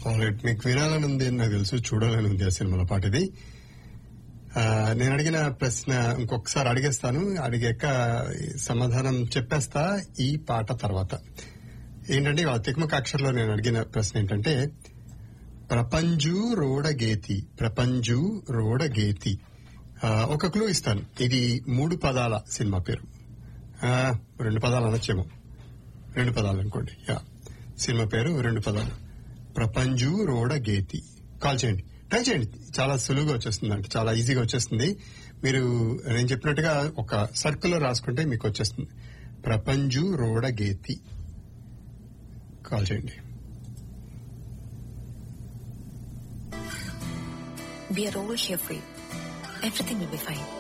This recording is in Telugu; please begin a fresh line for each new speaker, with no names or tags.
ఆల్రైట్ మీకు వినాలని ఉంది అని నాకు తెలుసు చూడాలని ఉంది ఆ సినిమాలో పాట ఇది ఆ, నేను అడిగిన ప్రశ్న ఇంకొకసారి అడిగేస్తాను అడిగాక సమాధానం చెప్పేస్తా ఈ పాట తర్వాత ఏంటంటే ఆ తిక్మక అక్షరంలో నేను అడిగిన ప్రశ్న ఏంటంటే ప్రపంజు రోడగేతి ప్రపంజు రోడగేతి ఆ, ఒక క్లూ ఇస్తాను ఇది మూడు పదాల సినిమా పేరు ఆ, రెండు పదాలు అనొచ్చేమో రెండు పదాలు అనుకోండి యా సినిమా పేరు రెండు పదాలు ప్రపంజు రోడగేతి కాల్ చేయండి ట్రై చేయండి చాలా సులువుగా వచ్చేస్తుంది అంటే చాలా ఈజీగా వచ్చేస్తుంది మీరు నేను చెప్పినట్టుగా ఒక సర్కిల్లో రాసుకుంటే మీకు వచ్చేస్తుంది ప్రపంజు రోడగేతి కాల్ చేయండి
We are all here for you. Everything will be fine.